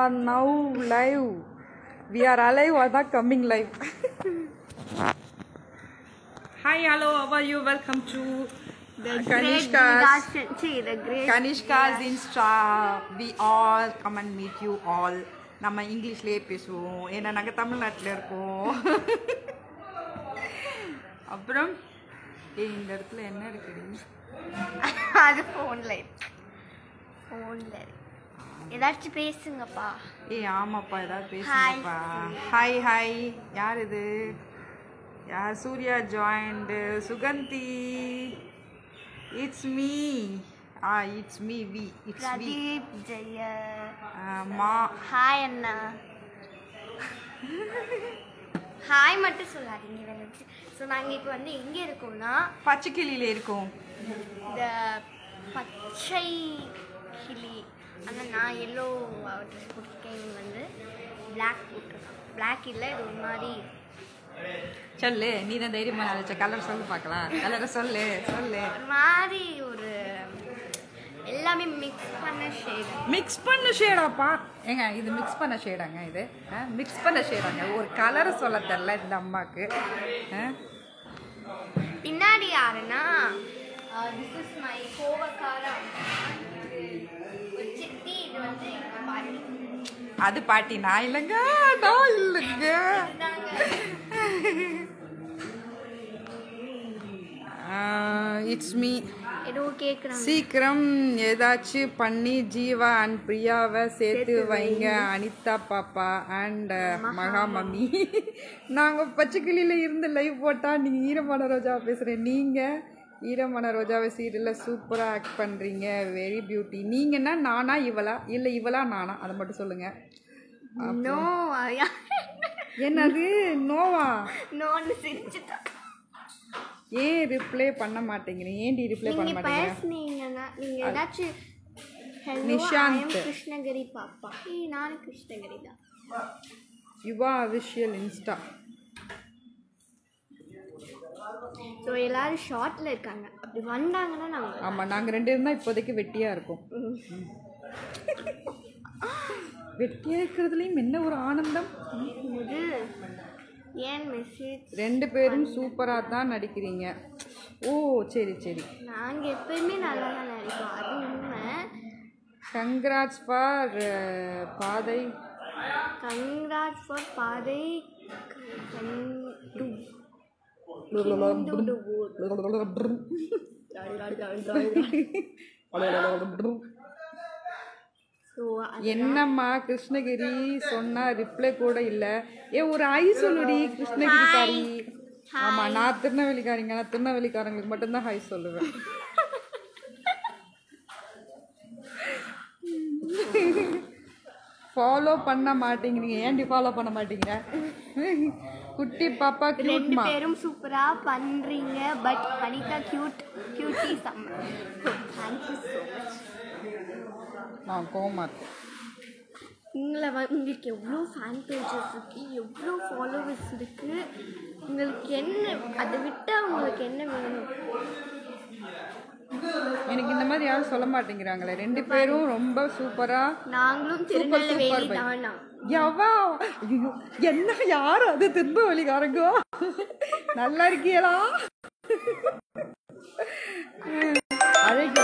are now live. We are alive or not coming live. Hi, hello, how are you? Welcome to The Kanishka's, Great See, the great Kanishka's Insta. We all come and meet you all. நம்ம இங்கிலீஷ்லேயே பேசுவோம் ஏன்னா நாங்கள் தமிழ்நாட்டில் இருக்கோம் அப்புறம் ஏய் இந்த இடத்துல என்ன இருக்குடி அது ஃபோனில் ஃபோனில் ஏதாச்சும் பேசுங்கப்பா ஏய் ஆமாப்பா ஏதாவது பேசுங்கப்பா ஹாய் ஹாய் யார் இது யார் சூர்யா ஜாயின்டு Suganthi it's me ah it's me V it's V Pradeep Jaya மா ஹாய் அண்ணா ஹாய் மட்டும் சொல்லாதீங்க வேணுச்சு ஸோ நாங்கள் இப்போ வந்து எங்கே இருக்கோம்னா பச்சைக்கிளியில இருக்கோம் இந்த பச்சை கிளி ஆனால் நான் எல்லோ ட்ரெஸ் போட்டிருக்கேன் இவங்க வந்து பிளாக் போட்டிருக்கான் பிளாக் இல்லை இது ஒரு மாதிரி சொல்லு நீ தான் தைரியமா நினைச்ச கலர் சொல்லு பார்க்கலாம் கலரை சொல்லு சொல்லு ஒரு மாதிரி ஒரு எல்லாமே மிக்ஸ் பண்ண ஷேட் மிக்ஸ் பண்ண ஷேடாப்பா ஏங்க இது மிக்ஸ் பண்ண ஷேடாங்க இது மிக்ஸ் பண்ண ஷேடாங்க ஒரு கலரை சொல்ல தெரில இந்த அம்மாவுக்கு ஆ? பின்னாடி யாருன்னா திஸ் இஸ் மை கோவக்கார ஒரு சித்தி இது வந்து எங்க பாட்டி அது பாட்டி நான் இல்லைங்க நான் இல்லைங்க இட்ஸ் மீ ஏதோ கேட்குறாங்க சீக்கிரம் ஏதாச்சும் பண்ணி ஜீவா அண்ட் பிரியாவை சேர்த்து வைங்க அனிதா பாப்பா அண்ட் மகா மம்மி நாங்கள் பச்சைக்கிளியில் இருந்து லைவ் போட்டால் நீங்கள் ஈரமான ரோஜா பேசுகிறேன் நீங்கள் ஈரமான ரோஜாவை சீரியலில் சூப்பராக ஆக்ட் பண்ணுறீங்க வெரி பியூட்டி நீங்கன்னா நானா இவளா இல்லை இவளா நானா அதை மட்டும் சொல்லுங்கள் நோ என்னது நோவா நோன்னு சிரிச்சுட்டா ஏன் ரிப்ளை பண்ண மாட்டேங்கிறீங்க ஏன்டி ரிப்ளை பண்ண நீங்க மாட்டேங்கிறீங்க பேசுனீங்கன்னா நீங்க ஏதாச்சும் ஹலோ நிஷாந்த். கிருஷ்ணகிரி பாப்பா ஏய் நானும் கிருஷ்ணகிரி தான் யுவா அபிஷியல் இன்ஸ்டா ஸோ எல்லாரும் ஷார்ட்ல இருக்காங்க அப்படி வந்தாங்கன்னா நாங்கள் ஆமாம் நாங்கள் ரெண்டு இருந்தால் இப்போதைக்கு வெட்டியாக இருக்கோம் வெட்டியாக இருக்கிறதுலையும் என்ன ஒரு ஆனந்தம் போது ஏன் மெசேஜ் ரெண்டு பேரும் சூப்பராக தான் நடிக்கிறீங்க ஓ சரி சரி நாங்கள் எப்பயுமே நல்லா தான் நடிப்போம் அது உண்மை கங்க்ராட்ஸ் ஃபார் பாதை கங்க்ராட் ஃபார் பாதை கண்டு ஸோ என்னம்மா கிருஷ்ணகிரி சொன்னா ரிப்ளை கூட இல்லை ஏ ஒரு ஐ சொல்லுடி கிருஷ்ணகிரிக்காரி ஆமா நான் திருநெல்வேலிக்காரிங்க நான் திருநெல்வேலிக்காரங்களுக்கு மட்டும்தான் ஹை சொல்லுவேன் ஃபாலோ பண்ண மாட்டேங்கிறீங்க ஏன்டி ஃபாலோ பண்ண மாட்டேங்கிற குட்டி பாப்பா ரெண்டு கியூட்மா பேரும் சூப்பரா பண்றீங்க பட் அனிதா கியூட் கியூட்டி சம்ம தேங்க்யூ ஸோ மச் நான் கோமா இருக்கேன் உங்களை வ உங்களுக்கு எவ்வளோ ஃபேன் பேஜஸ் இருக்கு எவ்வளோ ஃபாலோவர்ஸ் இருக்கு உங்களுக்கு என்ன அதை விட்டால் உங்களுக்கு என்ன வேணும் எனக்கு இந்த மாதிரி யாரும் சொல்ல மாட்டேங்கிறாங்களே ரெண்டு பேரும் ரொம்ப சூப்பரா நாங்களும் திருநெல்வேலி தானா எவா ஐயோ என்ன யாரு அது திருநெல்வேலிக்காரங்க நல்லா இருக்கியலா அழகு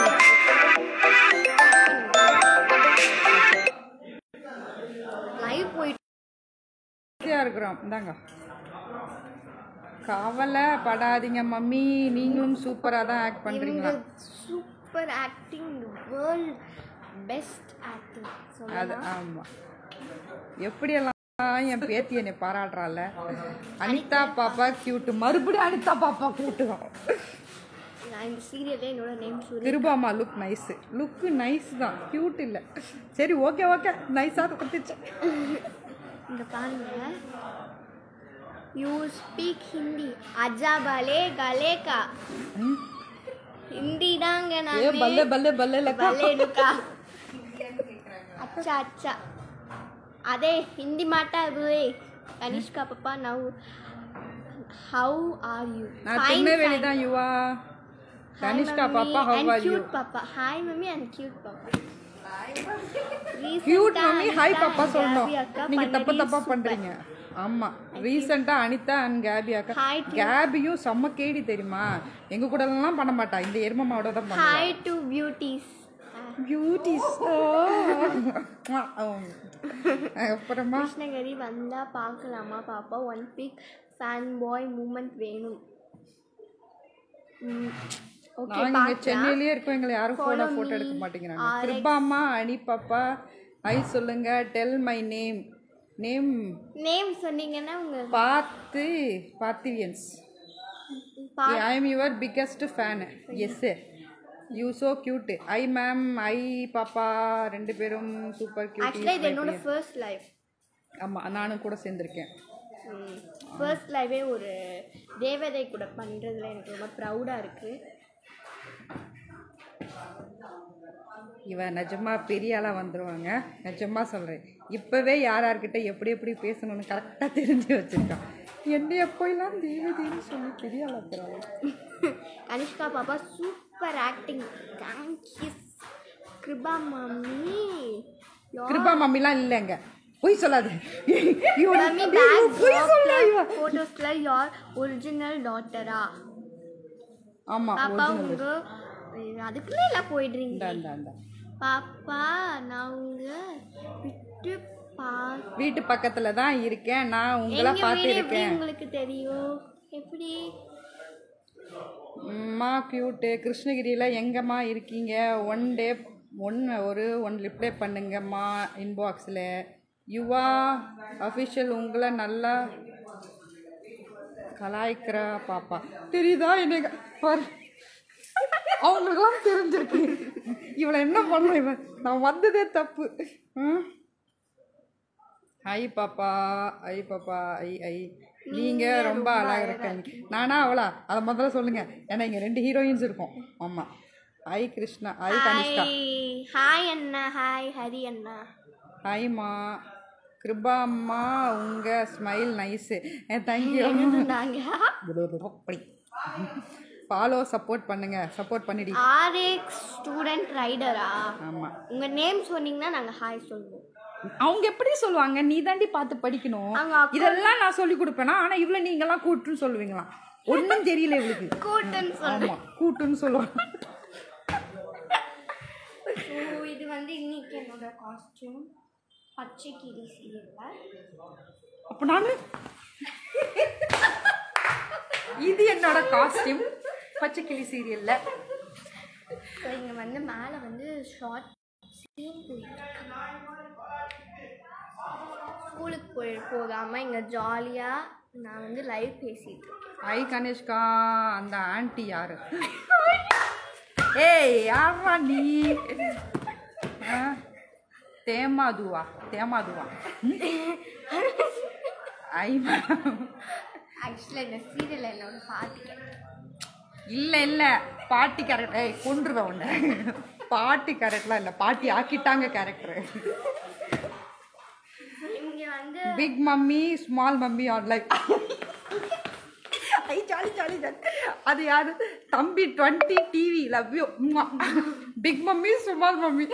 லைவ் போயிட்டு ஈஸியா இருக்கிறோம் இந்தாங்க கவலை படாதீங்க மம்மி நீங்களும் சூப்பரா தான் ஆக்ட் இவங்க பண்றீங்களா super acting world best acting அது சொல்லலாம் ஆமா எப்படியெல்லாம் என் பேத்தி என்னை பாராட்டுறாள் அனிதா பாப்பா கியூட்டு மறுபடியும் அனிதா பாப்பா கியூட்டு நான் இந்த சீரியல்ல என்னோட நேம் சூரிய திருபாமா லுக் நைஸ் லுக்கு நைஸ் தான் கியூட் இல்லை சரி ஓகே ஓகே நைஸாக கொடுத்துச்சு இங்க பாருங்க யூ ஸ்பீக் ஹிந்தி அஜா பலே கலேகா हिंदी डांग ஏ नामे பல்லே பல்லே பல்லே லக்கா भले नुका अच्छा अच्छा అదే హిందీ మాట్లాడురే కనిష్క పప్ప నౌ హౌ ఆర్ యు நான் திருநெல்வேலி தான் யுவா கனிஷ்கா பாப்பா ஹவ் ஆர் யூ క్యూట్ పాప హాయ్ మమ్మీ అండ్ క్యూట్ పాప கியூட் மம்மி ஹாய் அனிதா பாப்பா and சொல்லணும் கேபி அக்கா நீங்க தப்பு பண்ணது தப்பா super. பண்றீங்க ஆமா ரீசெண்டா அனிதா அண்ட் கேபி அக்கா Hi to- கேபியும் செம்ம கேடி தெரியுமா எங்க கூட எல்லாம் பண்ண மாட்டா இந்த எருமமாவோட தான் பண்ணுவா ஹாய் டு பியூட்டிஸ் பியூட்டிஸ் அப்புறமா கிருஷ்ணகிரி வந்தா பார்க்கலாமா பாப்பா one big fan boy moment வேணும் ஓகே நாங்க இங்க சென்னையிலேயே இருக்கோம் எங்களை யாரும் போன Follow போட்டோ me. எடுக்க மாட்டேங்கிறாங்க RX. கிருபாமா அனி பாப்பா ஐ சொல்லுங்க tell my name name name சொன்னீங்கன்னா உங்க பார்த்து பார்த்திவியன்ஸ் பா- I am your biggest fan yes you so cute ஐ மேம் ஐ பாப்பா ரெண்டு பேரும் சூப்பர் ஆக்சுவலாக இது கியூட் என்னோட ஃபர்ஸ்ட் லைஃப் ஆமாம் நானும் கூட சேர்ந்துருக்கேன் ஃபர்ஸ்ட் லைவே ஒரு தேவதை கூட பண்ணுறதுல எனக்கு ரொம்ப ப்ரௌடாக இருக்குது இவ நிஜமா பெரிய ஆளாக வந்துருவாங்க நிஜமா சொல்கிறேன் இப்போவே யார் யார்கிட்ட எப்படி எப்படி பேசணும்னு கரெக்டாக தெரிஞ்சு வச்சிருக்கான் என்ன எப்போலாம் தேவதைன்னு சொல்லி பெரிய ஆளாக போகிறாங்க கனிஷ்கா பாப்பா super acting thank you Kripa mummy Kripa மம்மிலாம் இல்லைங்க பொய் சொல்லாது இவன் மம்மி ஐயோ, பேக் பொய் சொல்ல இவ ஃபோட்டோஸில் யார் ஒரிஜினல் டாட்டரா ஆமாம் பாப்பா உங்க அதுக்குள்ளே எல்லாம் போயிடுறீங்க இந்த இந்த இந்த பாப்பா நான் உங்க விட்டு பா வீட்டு பக்கத்துல தான் இருக்கேன் நான் உங்களை எங்க பார்த்து வீடு எப்படி இருக்கேன் உங்களுக்கு தெரியும் எப்படி அம்மா கியூட்டு கிருஷ்ணகிரியில் எங்கம்மா இருக்கீங்க ஒன் டே ஒன் ஒரு ஒன் ரிப்ளை பண்ணுங்கம்மா இன்பாக்ஸில் யுவா அஃபிஷியல் உங்களை நல்லா கலாய்க்கிறா பாப்பா தெரியுதா என்னை பாரு அவங்களுக்குலாம் தெரிஞ்சிருக்கு இவளை என்ன பண்ண இவன் நான் வந்ததே தப்பு ம் ஐ பாப்பா ஐ பாப்பா ஐ ஐ நீங்க ரொம்ப அழகா இருக்காங்க நானா அவளா அதை முதல்ல சொல்லுங்க ஏன்னா இங்க ரெண்டு ஹீரோயின்ஸ் இருக்கும் ஆமா ஐ கிருஷ்ணா ஐ கனிஷ்கா ஹாய் ஹாய் அண்ணா ஹாய் ஹரி அண்ணா ஹாய்மா கிருபா அம்மா உங்க ஸ்மைல் நைஸு தேங்க்யூ நாங்க அப்படி ஃபாலோ சப்போர்ட் பண்ணுங்க சப்போர்ட் பண்ணிடி ஆர்எக்ஸ் ஸ்டூடெண்ட் ரைடரா ஆமா உங்க நேம் சொன்னீங்கன்னா நாங்க ஹாய் சொல்லுவோம் அவங்க எப்படி சொல்லுவாங்க நீ தாண்டி பார்த்து படிக்கணும் அவங்க அக்கா- இதெல்லாம் நான் சொல்லி கொடுப்பேனா ஆனா இவ்வளோ நீங்கெல்லாம் கூட்டுன்னு சொல்லுவீங்களாம் ஒன்றும் தெரியல இவளுக்கு கூட்டுன்னு சொல்லு ஆமா கூட்டுன்னு சொல்லுவாங்க ஸோ இது வந்து இன்னைக்கு என்னோட காஸ்டியூம் பச்சை கிளி சீரியல்ல அப்ப நானு இது என்னோட காஸ்டியூம் பச்சை கிளி சீரியல்ல ஸோ இங்கே வந்து மேலே வந்து ஷார்ட் சீன் ஸ்கூலுக்கு போய் போகாமல் இங்கே ஜாலியாக நான் வந்து லைவ் பேசிட்டு இருக்கேன் ஐ கணேஷ்கா அந்த ஆன்ட்டி யாரு ஏய் யாரா நீ ஆ? தேமாதுவா தேமாதுவா ஐ ஆக்சுவலாக இந்த சீரியல் என்னோட பாட்டு இல்ல இல்ல பாட்டி கேரக்டர் ஏய் கொன்றுவேன் உன்னை பாட்டி கேரக்டர்லாம் இல்ல பாட்டி ஆக்கிட்டாங்க கேரக்டர் இங்கே வந்து big mummy small mummy are like I jolly jolly jolly அது யாரு தம்பி twenty TV love you big mummy small mummy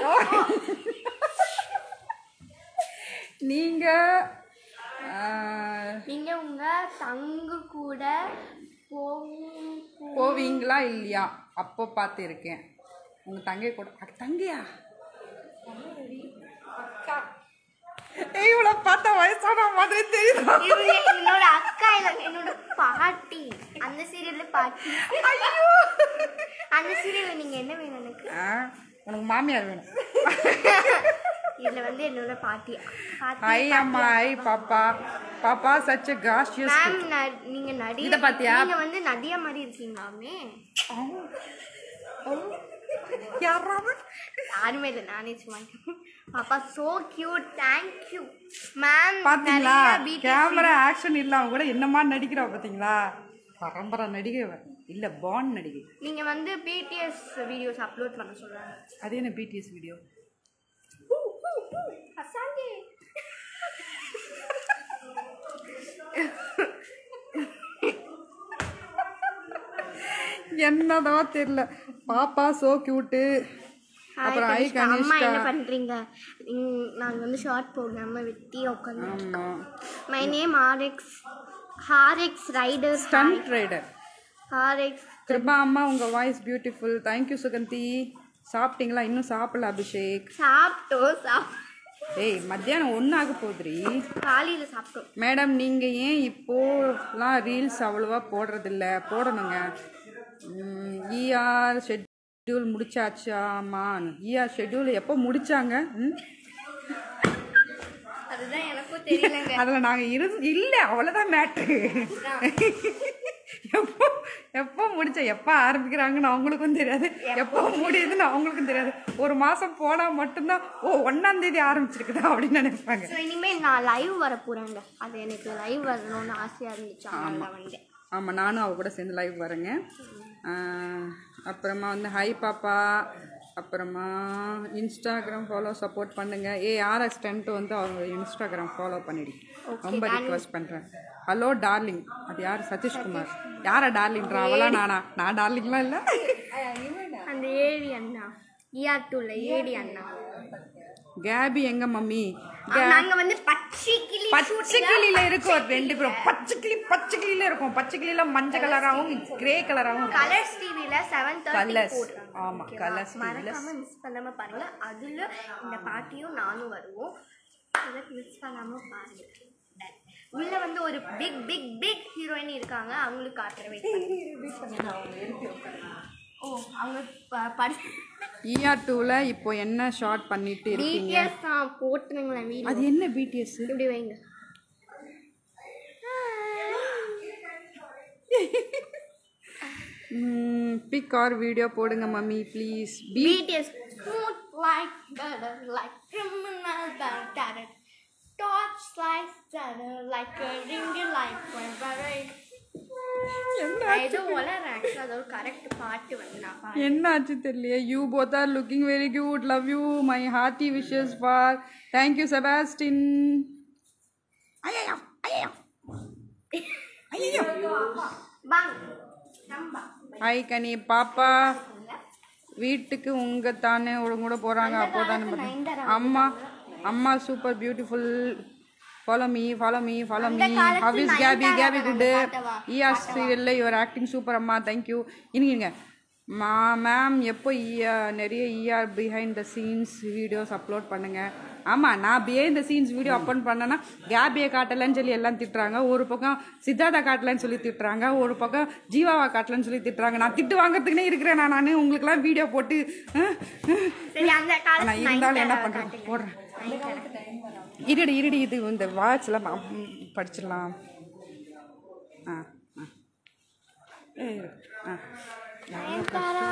நீங்க ஆஹ், நீங்கள் உங்கள் தங்கு கூட போகும் போவீங்களா இல்லையா அப்போ பார்த்து இருக்கேன் உங்க தங்கை கூட அட, தங்கையா ஏய் இவளை பார்த்தா வயசான மாதிரி தெரியுதா இது என்னோட அக்கா இல்ல என்னோட பாட்டி அந்த சீரியல்ல பாட்டி அந்த சீரியல்ல நீங்க என்ன வேணும் எனக்கு ஆ, உனக்கு மாமியார் வேணும் இதுல வந்து என்னோட பாட்டி பாட்டி ஐ அம்மா ஐ பாப்பா பாப்பா சச் காஷியஸ் மேம் நீங்க நடி இத பாத்தியா? நீங்க வந்து நதியா மாதிரி இருக்கீங்களாமே யாராவது யாருமே இல்லை நானே சும்மா பாப்பா சோ கியூட் தேங்க்யூ மேம் பாத்தீங்களா கேமரா ஆக்ஷன் இல்லாம கூட என்னமா நடிக்கிறா பாத்தீங்களா பரம்பரை நடிகை இவ. இல்ல பான் நடிகை நீங்க வந்து பிடிஎஸ் வீடியோஸ் அப்லோட் பண்ண சொல்றாங்க அது என்ன பிடிஎஸ் வீடியோ அசாங்கே என்னதான் தெரியல பாப்பா சோ கியூட்டு அப்புறம் ஐ கனிஷ்கா அம்மா கனிஷ்கா என்ன பண்றீங்க ம், நாங்க வந்து ஷார்ட் போடாம வெட்டி உட்காந்து ஆமா my name RX RX rider stunt rider RX Kripa அம்மா உங்க வாய்ஸ் பியூட்டிஃபுல் தேங்க்யூ சுகந்தி சாப்பிட்டீங்களா இன்னும் சாப்பிடல அபிஷேக் சாப்பிட்டோம் சாப் ஏய் மத்தியானம் ஒன்றாக போகுதுரி காலையில சாப்பிட்டோம் மேடம் நீங்கள் ஏன் இப்போலாம் ரீல்ஸ் அவ்வளோவா போடுறதில்ல போடணுங்க இஆர் ஷெட்யூல் முடிச்சாச்சாமா இஆர் ஷெட்யூல் எப்போ முடிச்சாங்க ம் அதுதான் எனக்கும் தெரியலங்க அதில் நாங்கள் இரு இல்லை அவ்வளோதான் மேட்ரு எப்போ எப்போ முடிச்ச எப்போ ஆரம்பிக்கிறாங்கன்னு அவங்களுக்கும் தெரியாது எப்போ முடியுதுன்னு அவங்களுக்கும் தெரியாது ஒரு மாதம் போனால் மட்டும்தான் ஓ ஒன்றாம் தேதி ஆரம்பிச்சிருக்குதா அப்படின்னு நினைப்பாங்க ஸோ இனிமேல் நான் லைவ் வர போறேங்க அது எனக்கு லைவ் வரணும்னு ஆசையா இருந்துச்சு அதனால வந்தேன் ஆமாம் நானும் அவ கூட சேர்ந்து லைவ் வரேங்க ஆஹ் அப்புறமா வந்து ஹை பாப்பா அப்புறமா இன்ஸ்டாகிராம் ஃபாலோ சப்போர்ட் பண்ணுங்க ஏ ஆர்எஸ் டென்ட் வந்து அவங்க இன்ஸ்டாகிராம் ஃபாலோ பண்ணிடு ரொம்ப ரிக்வஸ்ட் பண்ணுறேன் ஹலோ டார்லிங் அது யார் சதீஷ்குமார் யாரா டார்லிங்ன்றா அவளா நானா நான் டார்லிங்லாம் இல்லை அந்த ஏடி அண்ணா இஆர் டூல ஏடி அண்ணா கேபி எங்க மம்மி நாங்க வந்து பச்சை கிளி பச்சை கிளியில இருக்கும் ரெண்டு பேரும் பச்சை கிளி பச்சை கிளியில இருக்கும் பச்சை கிளியில மஞ்சள் கலராகவும் கிரே கலராகவும் இருக்கும் கலர்ஸ் டிவில செவன் தேர்ட்டி கலர்ஸ் போடுறாங்க ஆமா கலர்ஸ் மறக்காம மிஸ் பண்ணாம பாருங்க அதுல இந்த பாட்டியும் நானும் வருவோம் அதை மிஸ் பண்ணாம பாருங்க Done. உள்ள வந்து ஒரு பிக் பிக் பிக் ஹீரோயின் இருக்காங்க அவங்களுக்கு காட்டுற வெயிட் ஓ அவங்க ப- படி இஆர் டூல இப்போ என்ன ஷார்ட் பண்ணிட்டு இருக்கீங்க பிடிஎஸ் தான் போட்டுருங்களேன் வீடியோ அது என்ன பிடிஎஸ் இப்படி வைங்க பிக் ஆர் வீடியோ போடுங்க mummy please B BTS smooth like butter like criminal butter torch like butter like a ring like butter நான் ஏதோ வளரேன் ஆக்சுவலாக அது ஒரு கரெக்ட் பாட்டு வந்து நான் பாடுறேன் என்ன ஆச்சு தெரியலையே you both are looking very cute love you my hearty wishes for thank you Sebastian ஐயோ ஐயோ ஐயோ பாங்க நம்பா ஹாய் கனி பாப்பா வீட்டுக்கு உங்க தானே கூட போறாங்க அப்போதானே அம்மா அம்மா super beautiful follow me follow me follow me காலத்து how is Gabi Nayanthara Gabi good காட்டவா? இஆர் சீரியலில் யுவர் ஆக்டிங் சூப்பர் அம்மா தேங்க்யூ இருங்க மா மேம் எப்போ இஆர் நிறைய ER behind the scenes videos upload பண்ணுங்க ஆமாம் நான் behind the scenes video upload பண்ணேன்னா கேபியை காட்டலன்னு சொல்லி எல்லாம் திட்டுறாங்க ஒரு பக்கம் சித்தார்த்தா காட்டலன்னு சொல்லி திட்டுறாங்க ஒரு பக்கம் ஜீவாவா காட்டலன்னு சொல்லி திட்டுறாங்க நான் திட்டு வாங்குறதுக்குனே இருக்கிறேன் நான் நான் உங்களுக்குலாம் வீடியோ போட்டு அஹ், அஹ். சரி அந்த ஆனால் காலத்து இருந்தாலும் என்ன நயன்தாரா பண்ணுறது காட்டுங்க. போடுறேன் நயன்தாரா. இருடி இருடி இது இந்த வாட்ச்லாம் படிச்சிடலாம் ஆ ஆ ஏய், ஆ நயன்தாரா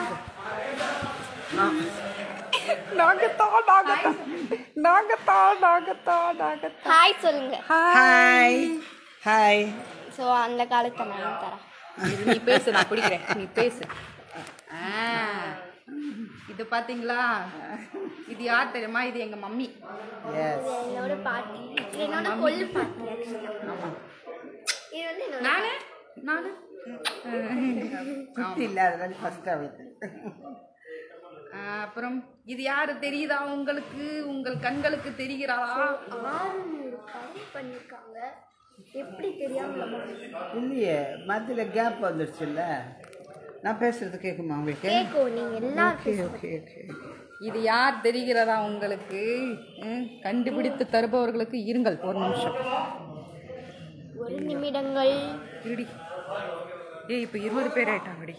நாகத்தா நாகத்தா நாகத்தா நாகத்தா நாகத்தா ஹாய் சொல்லுங்க ஹாய் ஹாய் ஸோ அந்த காலத்து நயன்தாரா இது நீ பேசு நான் குடிக்கிறேன் நீ பேசு ஆ இது பாத்தீங்களா இது யார் தெரியுமா இது எங்க மம்மி எஸ் இது என்னோட பாட்டி இது என்னோட கொள்ளு பாட்டி actually. இது வந்து என்னோட நானு நானு குட்டி இல்லை அதனால ஃபஸ்ட்டாக வைத்து ஆ, அப்புறம் இது யாரு தெரியுதா உங்களுக்கு உங்கள் கண்களுக்கு தெரிகிறாளா ஆறுநூறு கதை பண்ணியிருக்காங்க எப்படி தெரியாம நம்ம இல்லையே மத்தியில் கேப் வந்துடுச்சுல்ல நான் பேசுறது கேட்குமா உங்களுக்கு கேட்கும் நீங்க எல்லாரும் ஓகே ஓகே ஓகே இது யார் தெரிகிறதா உங்களுக்கு ம், கண்டுபிடித்து தருபவர்களுக்கு இருங்கள் ஒரு நிமிஷம் ஒரு நிமிடங்கள் இருடி ஏய் இப்போ இருபது பேர் ஆயிட்டாங்கடி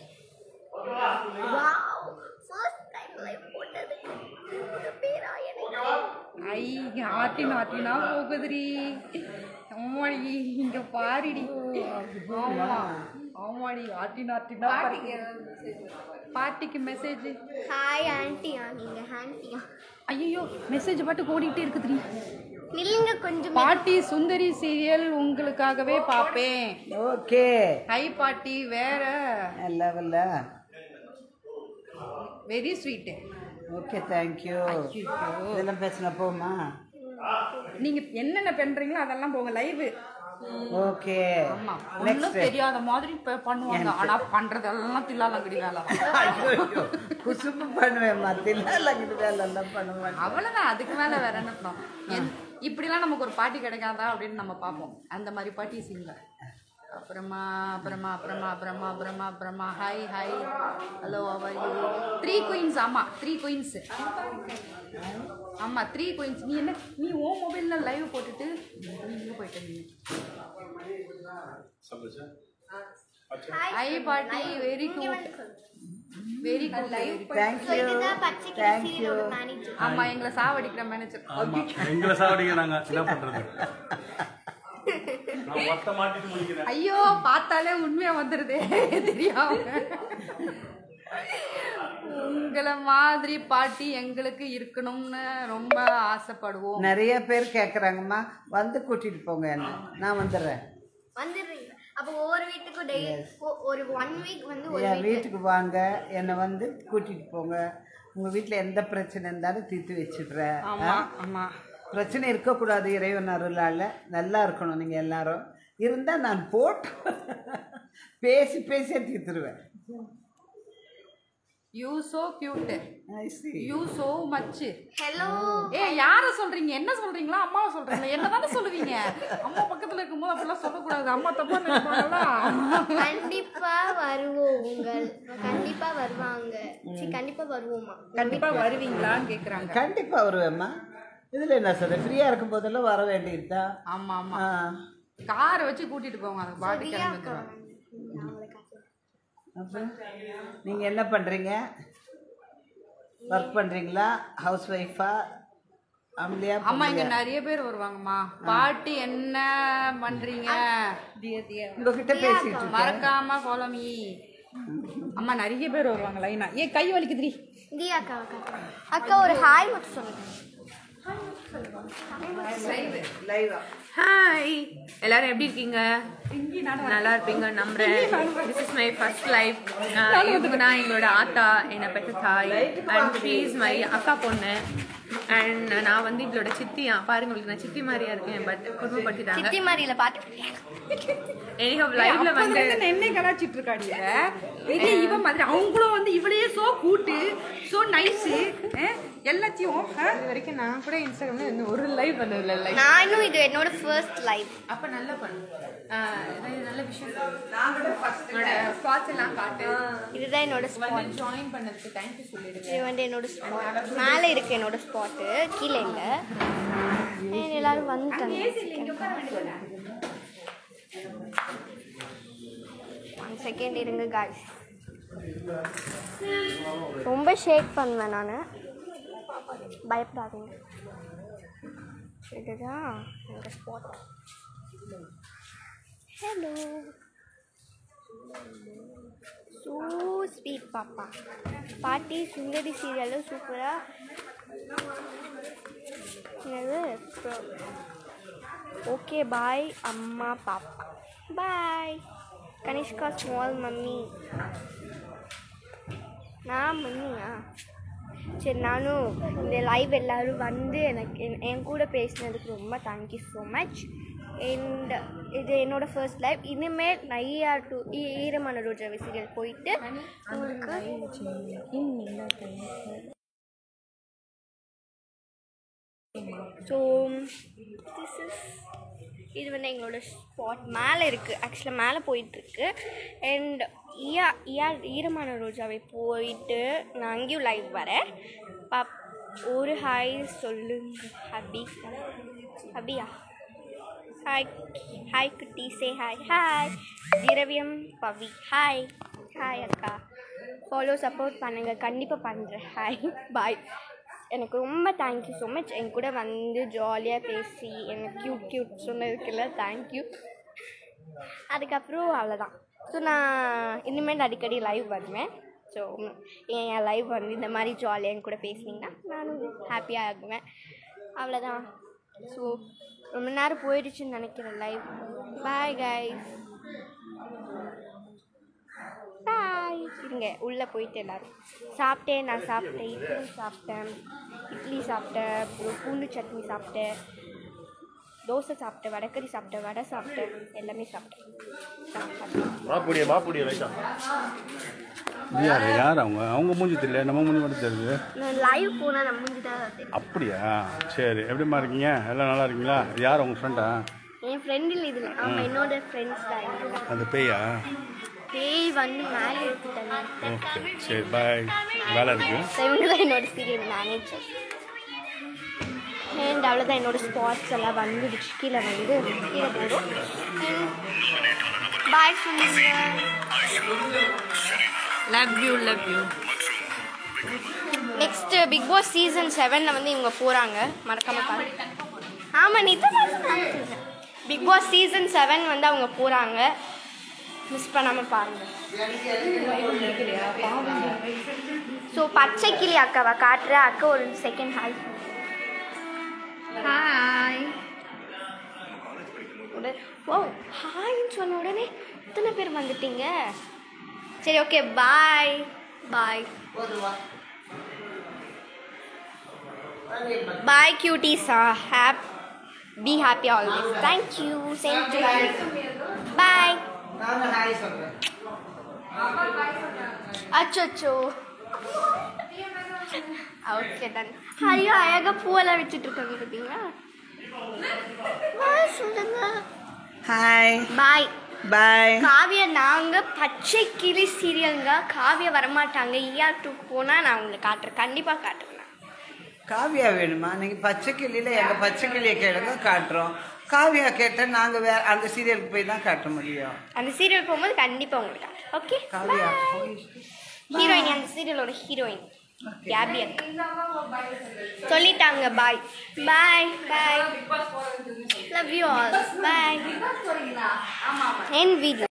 வாவ் ஃபர்ஸ்ட் டைம் லைவ் போட்டது இருபது பேரா எனக்கு ஐ ஆட்டினா ஆட்டினா போகுதுடி அம்மாடி இங்க பாருடி ஆமா ஆமாடி ஆட்டினா ஆட்டினா பாட்டிக்கு மெசேஜ் ஹாய் ஆன்ட்டியா நீங்க ஆன்ட்டியா ஐயோ மெசேஜ் பாட்டு ஓடிட்டே இருக்குதுடி நில்லுங்க கொஞ்சம் பாட்டி சுந்தரி சீரியல் உங்களுக்காகவே பார்ப்பேன் ஓகே ஹை பாட்டி வேற லெவலில் வெரி ஸ்வீட்டு ஓகே தேங்க்யூ இதெல்லாம் பேசினா போமா நீங்க என்னென்ன பண்றீங்களோ அதெல்லாம் போங்க லைவ் ஓகே ஆமா நெக்ஸ்ட் ஒண்ணும் தெரியாத மாதிரி ப- பண்ணுவாங்க ஆனா பண்றதெல்லாம் தில்லாலங்கடி வேலை ஐயோ குசும்பு பண்ணுவேன் மத்தியில் அங்கிட்டு வேலை எல்லாம் பண்ணுவேன் அவ்வளவுதான் அதுக்கு மேல வேற என்ன பண்ணோம் என்- இப்படிலாம் நமக்கு ஒரு பாட்டி கிடைக்காதா அப்படின்னு நம்ம பார்ப்போம் அந்த மாதிரி பாட்டி சிங்க அப்புறமா அப்புறமா அப்புறமா அப்புறமா அப்புறமா அப்புறமா hi hi hello our you three queens ஆமா த்ரீ குயின்ஸ் ஆமா த்ரீ குயின்ஸ் நீ என்ன நீ ஓ மொபைல்ல லைவ் போட்டுட்டு நீங்க போயிட்டு நீ ஹாய் பாட்டி very good very good thank you இதுதான் பச்சை தேங்க்யூ மேனேஜர் ஆமா எங்களை சாவடிக்கிற மேனேஜர் ஆமா எங்களை சாவடிங்க நாங்க என்ன பண்றது நான் ஒத்த மாட்டிட்டு முடிக்கிறேன் ஐயோ பார்த்தாலே உண்மையா வந்துருதே தெரியாம உங்களை மாதிரி பாட்டி எங்களுக்கு இருக்கணும்னு ரொம்ப ஆசைப்படுவோம் நிறைய பேர் கேட்குறாங்கம்மா வந்து கூட்டிட்டு போங்க என்ன நான் வந்துடுறேன் வந்துடுறீங்க அப்போ ஒவ்வொரு வீட்டுக்கும் டெய்லி ஒரு ஒன் வீக் வந்து ஒரு என் வீட்டுக்கு வாங்க என்னை வந்து கூட்டிட்டு போங்க உங்க வீட்டில் எந்த பிரச்சனை இருந்தாலும் தீர்த்து வச்சிடுறேன் ஆமா ஆமா பிரச்சனை இருக்கக்கூடாது இறைவன் அருளால் நல்லா இருக்கணும் நீங்கள் எல்லாரும் இருந்தால் நான் போட்டு பேசி பேசியே தீர்த்துருவேன் you so cute I see. You so much hello ஏ யார சொல்றீங்க என்ன சொல்றீங்களா அம்மாவை சொல்றீங்களா என்ன தானே சொல்லுவீங்க அம்மா பக்கத்துல இருக்கும்போது அப்படிலாம் சொல்லக்கூடாது அம்மா தப்பா நினைப்பாங்களா கண்டிப்பா வருவோம் உங்கள் கண்டிப்பா வருவாங்க சரி கண்டிப்பா வருவோமா கண்டிப்பா வருவீங்களான்னு கேக்குறாங்க கண்டிப்பாக வருவேம்மா இதில் என்ன சொல்கிறேன் ஃப்ரீயாக இருக்கும் போதெல்லாம் வர வேண்டியதுதான் ஆமா ஆமா ஆ காரை வச்சு கூட்டிட்டு போவாங்க அந்த பாட்டி கிளம்பி வந்துருவாங்க அப்புறம் நீங்கள் என்ன பண்ணுறீங்க ஒர்க் பண்ணுறீங்களா ஹவுஸ் ஒய்ஃபா அம்லியா அம்மா இங்க நிறைய பேர் வருவாங்கம்மா பாட்டி என்ன பண்றீங்க உங்ககிட்ட பேசிட்டு இருக்கேன். மறக்காம ஃபாலோ மீ அம்மா நிறைய பேர் வருவாங்க லைனா ஏ கை வலிக்குதுடி தி அக்கா அக்கா அக்கா ஒரு ஹாய் மட்டும் சொல்லுங்க லைவா ஹாய் எல்லாரும் எப்படி இருக்கீங்க நல்லா இருப்பீங்க நம்புறேன் this is my first life இவங்க தான் எங்களோட ஆத்தா என்னை பெற்ற தாய் அண்ட் ஷீஸ் மை அக்கா பொண்ணு அண்ட் நான் வந்து இவளோட சித்தியா பாருங்க உங்களுக்கு நான் சித்தி மாதிரியா இருக்கேன் பட் குடும்பப்படுத்திட்டாங்க சித்தி மாதிரில பாட்டு எனிஹோ லைவ்ல வந்து என்ன கலாச்சிட்டு இருக்காடி இவ? இது இவ மாதிரி அவங்களும் வந்து இவளையே சோ கூட்டு சோ நைஸ் எல்லாத்தையும் ஆ? இது வரைக்கும் நான் கூட இன்ஸ்டாகிராம்ல இன்னும் ஒரு லைவ் பண்ணதில்ல லைவ் நானும் இது என்னோட ஃபர்ஸ்ட் லைவ் அப்ப நல்லா பண்ணு ஆஹ் இது நல்ல விஷயம் உன்னோட ஸ்பாட்ஸ் எல்லாம் காட்டு இதுதான் என்னோட ஸ்பாட் வந்து ஜாயின் பண்ணதுக்கு தேங்க்யூ சொல்லிடுங்க இது வந்து என்னோட ஸ்பாட் மேலே இருக்கு என்னோட ஸ்பாட்டு கீழே இல்லை ஏன் எல்லாரும் வந்துட்டாங்க ஒன் செகண்ட் இருங்க காய்ஸ் ரொம்ப ஷேக் பண்ணுவேன் நான் பயப்படாதீங்க இதுதான் என்னோட ஸ்பாட் ஹலோ ஸோ ஸ்வீட் பாப்பா பாட்டி சுந்தரி சீரியலில் சூப்பராக என்னது ஓகே பாய் அம்மா பாப்பா பாய் கனிஷ்கா ஸ்மால் மம்மி நான் மம்மியா சரி நானும் இந்த லைவ் எல்லாரும் வந்து எனக்கு என்- என் கூட பேசினதுக்கு ரொம்ப தேங்க்யூ ஸோ மச் அண்ட் இது என்னோட ஃபர்ஸ்ட் லைவ் இனிமேல் நிறையா டு ஈரமான ரோஜா சீரியல் போயிட்டு உங்களுக்கு ஸோ திஸ் இஸ் இது வந்து எங்களோட ஸ்பாட் மேலே இருக்குது ஆக்சுவலாக மேலே போயிட்டுருக்கு அண்ட் ஈயா ஈயா ஈரமான ரோஜாவை போயிட்டு நான் அங்கேயும் லைவ் வரேன் பாப் ஒரு ஹாய் சொல்லுங்க ஹபி ஹபியா ஹாய் ஹாய் குட்டி சே hi hi Thiraviyam Pavi hi hi அக்கா ஃபாலோ சப்போர்ட் பண்ணுங்கள் கண்டிப்பாக பண்ணுறேன் ஹாய் பாய் எனக்கு ரொம்ப தேங்க்யூ ஸோ மச் என் கூட வந்து ஜாலியாக பேசி எனக்கு க்யூட் க்யூட் சொன்னதுக்குள்ள தேங்க்யூ அதுக்கப்புறம் அவ்வளோதான் ஸோ நான் இனிமேல் அடிக்கடி லைவ் வருவேன் ஸோ என் லைவ் வந்து இந்த மாதிரி ஜாலியாக என் கூட பேசினீங்கன்னா நானும் ஹாப்பியாக ஆகுவேன் அவ்வளோதான் ஸோ ரொம்ப நேரம் போயிடுச்சுன்னு நினைக்கிறேன் லைவ் பாய் கைஸ் பாய் இருங்க உள்ளே போயிட்டு எல்லாரும் சாப்பிட்டேன் நான் சாப்பிட்டேன் இட்லி சாப்பிட்டேன் இட்லி சாப்பிட்டேன் அப்புறம் பூண்டு சட்னி சாப்பிட்டேன் தோசை சாப்பிட்டேன் வடக்கறி சாப்பிட்டேன் வடை சாப்பிட்டேன் எல்லாமே சாப்பிட்டேன் சாப்பிட்டேன். மாப்புடிய மாப்புடிய லைட்டா யார் யார் அவங்க அவங்க மூஞ்சி தெரியல நம்ம மூஞ்சி மட்டும் தெரியுது நான் லைவ் போனால் நம்ம மூஞ்சி தான் தெரியும் அப்படியா சரி எப்படிம்மா இருக்கீங்க எல்லாம் நல்லா இருக்கீங்களா யார் உங்க ஃப்ரெண்டா என் ஃப்ரெண்ட் இல்லை இதில் ஆமாம் என்னோட ஃப்ரெண்ட்ஸ் தான் இவங்க. அந்த பேயா பேய் வந்து மேலே எடுத்துட்டாங்க ஓகே சரி பாய் வேலை இருக்கு ஸோ இவங்க தான் என்னோட சீரியல் மேனேஜர் அண்ட் அவ்வளோதான் என்னோட ஸ்பாட்ஸ் எல்லாம் வந்துடுச்சு கீழே வந்து கீழே போடும் பாய் சொல்லுங்க love you love you next big boss season செவனில் வந்து இவங்க போகிறாங்க மறக்காம பாருங்க ஆமாம் நீ பிக் பாஸ் சீசன் செவன் வந்து அவங்க போகிறாங்க மிஸ் பண்ணாமல் பாருங்க ஸோ பச்சை கிளி அக்காவை காட்டுற அக்கா ஒரு செகண்ட் ஹாய் ஹாய் உடனே ஓ ஹாய்ன்னு சொன்ன உடனே இத்தனை பேர் வந்துட்டீங்க சரி ஓகே பாய் பாய் பாய் கியூட்டிஸா hap be happy always thank you same to bye நானும் ஹாய் சொல்கிறேன் அச்சோ ஓகே டன் ஐயோ அழகாக பூவெல்லாம் வச்சுட்டு இருக்காங்க பார்த்தீங்களா பாய் சொல்லுங்க ஹாய் பாய் பாய் காவியா நாங்க பச்சை கிளி சீரியலுங்க காவியா வரமாட்டாங்க ஈஆர் டூ போனா நான் உங்களுக்கு காட்டுறேன் கண்டிப்பா காட்டுறேன் நான். காவியா வேணுமா நீங்கள் பச்சை கிளியில் எங்கள் பச்சை கிளியை கேளுங்க காட்டுறோம் காவியா கேட்டால் நாங்கள் வேற அந்த சீரியலுக்கு போய் தான் காட்ட முடியும் அந்த சீரியல் போகும்போது கண்டிப்பா உங்களுக்கு காட்டுறேன் ஓகே காவியா ஹீரோயின் அந்த சீரியலோட ஹீரோயின் கேபி சொல்லிட்டாங்க bye bye bye love you all bye என் வீடியோ